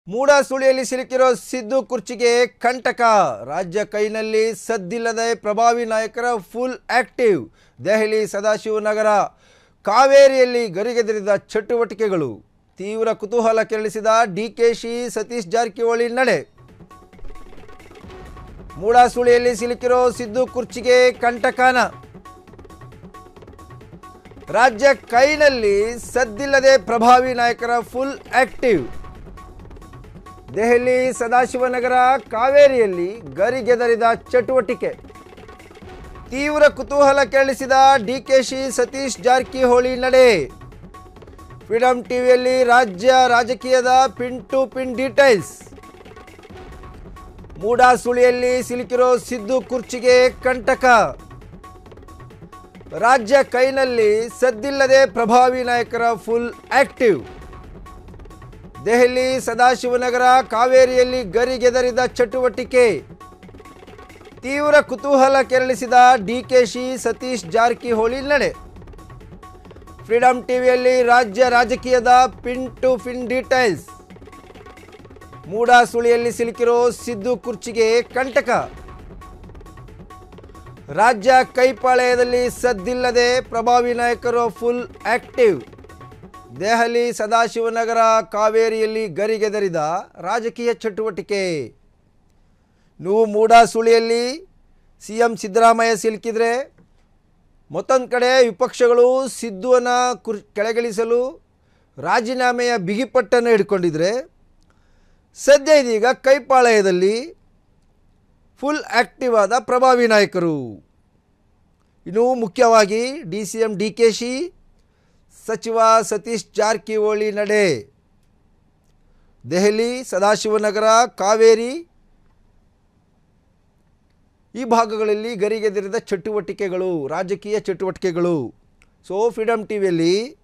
ಮೂಡ ಸುಳಿಯಲ್ಲಿ ಸಿಲುಕಿರೋ ಸಿದ್ದು ಕುರ್ಚಿಗೆ ಕಂಟಕ ರಾಜ್ಯ ಕೈನಲ್ಲಿ ಸದ್ದಿಲ್ಲದೆ ಪ್ರಭಾವಿ ನಾಯಕರ ಫುಲ್ ಆಕ್ಟಿವ್ ದೆಹಲಿ ಸದಾಶಿವನಗರ ಕಾವೇರಿಯಲ್ಲಿ ಗರಿಗೆದರಿದ ಚಟುವಟಿಕೆಗಳು ತೀವ್ರ ಕುತೂಹಲ ಕೆರಳಿಸಿದ ಡಿಕೆಶಿ ಸತೀಶ್ ಜಾರಕಿಹೊಳಿ ನಡೆ ಮೂಡ ಸುಳಿಯಲ್ಲಿ ಸಿಲುಕಿರೋ ಸಿದ್ದು ಕುರ್ಚಿಗೆ ಕಂಟಕನ ರಾಜ್ಯ ಕೈನಲ್ಲಿ ಸದ್ದಿಲ್ಲದೆ ಪ್ರಭಾವಿ ನಾಯಕರ ಫುಲ್ ಆಕ್ಟಿವ್ ದೆಹಲಿ ಸದಾಶಿವನಗರ ಕಾವೇರಿಯಲ್ಲಿ ಗರಿಗೆದರಿದ ಚಟುವಟಿಕೆ ತೀವ್ರ ಕುತೂಹಲ ಕೆರಳಿಸಿದ ಡಿಕೆಶಿ ಸತೀಶ್ ಜಾರಕಿಹೊಳಿ ನಡೆ ಫ್ರೀಡಂ ಟಿವಿಯಲ್ಲಿ ರಾಜ್ಯ ರಾಜಕೀಯದ pin to pin details MUDA ಸುಳಿಯಲ್ಲಿ ಸಿಲುಕಿರೋ ಸಿದ್ದು ಕುರ್ಚಿಗೆ ಕಂಟಕ ರಾಜ್ಯ ಕೈನಲ್ಲಿ ಸದ್ದಿಲ್ಲದೆ ಪ್ರಭಾವಿ ನಾಯಕರ ಫುಲ್ ಆಕ್ಟಿವ್ ದೆಹಲಿ ಸದಾಶಿವನಗರ ಕಾವೇರಿಯಲ್ಲಿ ಗರಿಗೆದರಿದ ಚಟುವಟಿಕೆ ತೀವ್ರ ಕುತೂಹಲ ಕೆರಳಿಸಿದ ಡಿಕೆಶಿ ಸತೀಶ್ ಜಾರಕಿಹೊಳಿ ನಡೆ ಫ್ರೀಡಂ ಟಿವಿಯಲ್ಲಿ ರಾಜ್ಯ ರಾಜಕೀಯದ pin to pin details MUDA ಸುಳಿಯಲ್ಲಿ ಸಿಲುಕಿರೋ ಸಿದ್ದು ಕುರ್ಚಿಗೆ ಕಂಟಕ ರಾಜ್ಯ ಕೈಪಾಳ್ಯದಲ್ಲಿ ಸದ್ದಿಲ್ಲದೆ ಪ್ರಭಾವಿ ನಾಯಕರು ಫುಲ್ ಆಕ್ಟಿವ್ ದೆಹಲಿ ಸದಾಶಿವನಗರ ಕಾವೇರಿಯಲ್ಲಿ ಗರಿಗೆದರಿದ ರಾಜಕೀಯ ಚಟುವಟಿಕೆ ನೀವು ಮೂಡಾ ಸುಳಿಯಲ್ಲಿ ಸಿ ಎಂ ಸಿದ್ದರಾಮಯ್ಯ ಸಿಲುಕಿದ್ರೆ ಮತ್ತೊಂದು ಕಡೆ ವಿಪಕ್ಷಗಳು ಸಿದ್ದುವನ್ನು ಕುರ್ ಕೆಳಗಿಳಿಸಲು ರಾಜೀನಾಮೆಯ ಬಿಗಿಪಟ್ಟನ್ನು ಹಿಡ್ಕೊಂಡಿದ್ರೆ ಸದ್ಯ ಇದೀಗ ಕೈಪಾಳ್ಯದಲ್ಲಿ ಫುಲ್ ಆಕ್ಟಿವ್ ಆದ ಪ್ರಭಾವಿ ನಾಯಕರು ಇನ್ನು ಮುಖ್ಯವಾಗಿ D C M D K ಶಿ ಸಚಿವ ಸತೀಶ್ ಜಾರಕಿಹೊಳಿ ನಡೆ ದೆಹಲಿ ಸದಾಶಿವನಗರ ಕಾವೇರಿ ಈ ಭಾಗಗಳಲ್ಲಿ ಗರಿಗೆದರಿದ ಚಟುವಟಿಕೆಗಳು ರಾಜಕೀಯ ಚಟುವಟಿಕೆಗಳು ಸೊ ಫ್ರೀಡಮ್ ಟಿವಿಯಲ್ಲಿ